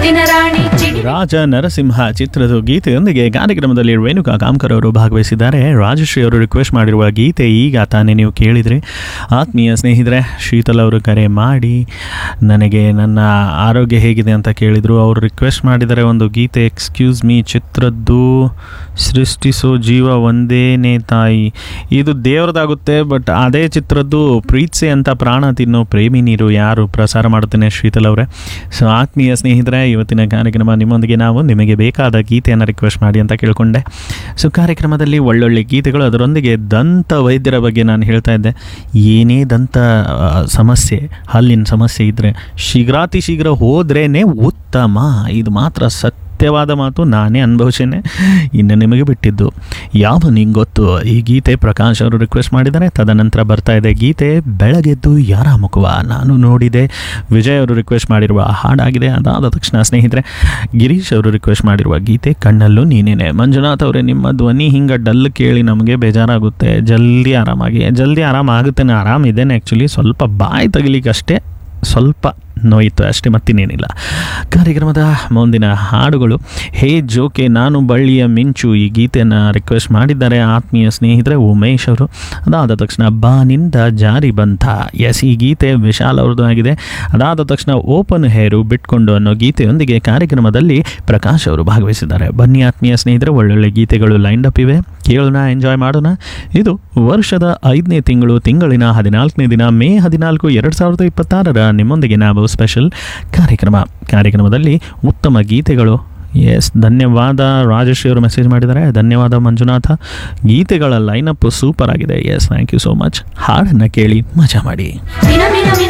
ಮುತ್ತಿನ ರಾಣಿ ಚಿಡಿ ರಾಜ ನರಸಿಂಹ ಚಿತ್ರದ ಗೀತೆಯೊಂದಿಗೆ ಕಾರ್ಯಕ್ರಮದಲ್ಲಿ ರೇಣುಕಾ ಕಾಮ್ಕರ್ ಅವರು ಭಾಗವಹಿಸಿದ್ದಾರೆ ರಾಜಶ್ರೀ ಅವರು ರಿಕ್ವೆಸ್ಟ್ ಮಾಡಿರುವ ಗೀತೆ ಈಗ ತಾನೇ ನೀವು ಕೇಳಿದರೆ ಆತ್ಮೀಯ ಸ್ನೇಹಿತರೆ ಶೀತಲ್ ಅವರು ಕರೆ ಮಾಡಿ ನನಗೆ ನನ್ನ ಆರೋಗ್ಯ ಹೇಗಿದೆ ಅಂತ ಕೇಳಿದರು ಅವರು ರಿಕ್ವೆಸ್ಟ್ ಮಾಡಿದರೆ ಒಂದು ಗೀತೆ ಎಕ್ಸ್ಕ್ಯೂಸ್ ಮೀ ಚಿತ್ರದ್ದು ಸೃಷ್ಟಿಸೋ ಜೀವ ಒಂದೇನೇ ತಾಯಿ ಇದು ದೇವ್ರದಾಗುತ್ತೆ ಬಟ್ ಅದೇ ಚಿತ್ರದ್ದು ಪ್ರೀತ್ಸೆ ಅಂತ ಪ್ರಾಣ ತಿನ್ನೋ ಪ್ರೇಮಿ ನೀರು ಯಾರು ಪ್ರಸಾರ ಮಾಡುತ್ತೇನೆ ಶೀತಲ್ ಅವರೇ ಸೊ ಆತ್ಮೀಯ ಸ್ನೇಹಿತರೆ ಇವತ್ತಿನ ಕಾರ್ಯಕ್ರಮ ನಿಮ್ಮೊಂದಿಗೆ ನಾವು ನಿಮಗೆ ಬೇಕಾದ ಗೀತೆಯನ್ನು ರಿಕ್ವೆಸ್ಟ್ ಮಾಡಿ ಅಂತ ಕೇಳಿಕೊಂಡೆ ಸೊ ಕಾರ್ಯಕ್ರಮದಲ್ಲಿ ಒಳ್ಳೊಳ್ಳೆ ಗೀತೆಗಳು ಅದರೊಂದಿಗೆ ದಂತ ವೈದ್ಯರ ಬಗ್ಗೆ ನಾನು ಹೇಳ್ತಾ ಇದ್ದೆ ಏನೇ ದಂತ ಆ, ಸಮಸ್ಯೆ ಹಲ್ಲಿನ ಸಮಸ್ಯೆ ಇದ್ದರೆ ಶೀಘ್ರಾತಿ ಶೀಘ್ರ ಹೋದ್ರೇ ಉತ್ತಮ ಇದು ಮಾತ್ರ ಸತ್ಯವಾದ ಮಾತು ನಾನೇ ಅನುಭವಿಸೇನೆ ಇನ್ನು ನಿಮಗೆ ಬಿಟ್ಟಿದ್ದು ಯಾವ ನಿಂಗೆ ಗೊತ್ತು ಈ ಗೀತೆ ಪ್ರಕಾಶ್ ಅವರು ರಿಕ್ವೆಸ್ಟ್ ಮಾಡಿದ್ದಾರೆ ತದನಂತರ ಬರ್ತಾ ಇದೆ ಗೀತೆ ಬೆಳಗೆದ್ದು ಯಾರ ಮುಖವ ನಾನು ನೋಡಿದೆ ವಿಜಯ್ ಅವರು ರಿಕ್ವೆಸ್ಟ್ ಮಾಡಿರುವ ಹಾಡಾಗಿದೆ ಅದಾದ ತಕ್ಷಣ ಸ್ನೇಹಿತರೆ ಗಿರೀಶ್ ಅವರು ರಿಕ್ವೆಸ್ಟ್ ಮಾಡಿರುವ ಗೀತೆ ಕಣ್ಣಲ್ಲೂ ನೀನೇನೆ ಮಂಜುನಾಥ್ ಅವರೇ ನಿಮ್ಮ ಧ್ವನಿ ಹಿಂಗೆ ಡಲ್ ಕೇಳಿ ನಮಗೆ ಬೇಜಾರಾಗುತ್ತೆ ಜಲ್ದಿ ಆರಾಮಾಗಿ ಜಲ್ದಿ ಆರಾಮಾಗುತ್ತೇನೆ ಆರಾಮಿದ್ದೇನೆ ಆ್ಯಕ್ಚುಲಿ ಸ್ವಲ್ಪ ಬಾಯಿ ತಗಲಿಕ್ಕೆ ಅಷ್ಟೇ ಸ್ವಲ್ಪ ನೋಯಿತು ಅಷ್ಟೇ ಮತ್ತಿನ್ನೇನಿಲ್ಲ ಕಾರ್ಯಕ್ರಮದ ಮುಂದಿನ ಹಾಡುಗಳು ಹೇ ಜೋಕೆ ನಾನು ಬಳ್ಳಿಯ ಮಿಂಚು ಈ ಗೀತೆಯನ್ನು ರಿಕ್ವೆಸ್ಟ್ ಮಾಡಿದ್ದಾರೆ ಆತ್ಮೀಯ ಸ್ನೇಹಿತರೆ ಉಮೇಶ್ ಅವರು ಅದಾದ ತಕ್ಷಣ ಬಾನಿಂದ ಜಾರಿ ಬಂತ ಎಸ್ ಈ ಗೀತೆ ವಿಶಾಲ್ ಅವ್ರದ್ದು ಆಗಿದೆ ಅದಾದ ತಕ್ಷಣ ಓಪನ್ ಹೇರು ಬಿಟ್ಕೊಂಡು ಅನ್ನೋ ಗೀತೆಯೊಂದಿಗೆ ಕಾರ್ಯಕ್ರಮದಲ್ಲಿ ಪ್ರಕಾಶ್ ಅವರು ಭಾಗವಹಿಸಿದ್ದಾರೆ ಬನ್ನಿ ಆತ್ಮೀಯ ಸ್ನೇಹಿತರೆ ಒಳ್ಳೊಳ್ಳೆ ಗೀತೆಗಳು ಲೈಂಡ್ ಅಪ್ ಇವೆ ಕೇಳೋಣ ಎಂಜಾಯ್ ಮಾಡೋಣ ಇದು ವರ್ಷದ ಐದನೇ ತಿಂಗಳು ತಿಂಗಳಿನ ಹದಿನಾಲ್ಕನೇ ದಿನ ಮೇ ಹದಿನಾಲ್ಕು ಎರಡು ಸಾವಿರದ ಇಪ್ಪತ್ತಾರರ ನಿಮ್ಮೊಂದಿಗೆ ನಾವು ಸ್ಪೆಷಲ್ ಕಾರ್ಯಕ್ರಮ ಕಾರ್ಯಕ್ರಮದಲ್ಲಿ ಉತ್ತಮ ಗೀತೆಗಳು ಎಸ್ ಧನ್ಯವಾದ ರಾಜಶ್ರೀ ಅವರು ಮೆಸೇಜ್ ಮಾಡಿದ್ದಾರೆ ಧನ್ಯವಾದ ಮಂಜುನಾಥ ಗೀತೆಗಳ ಲೈನಪ್ ಸೂಪರ್ ಆಗಿದೆ yes thank you so much ಹಾಡನ್ನು ಕೇಳಿ ಮಜಾ ಮಾಡಿ ಮಿನ ಮಿನ ಮಿನ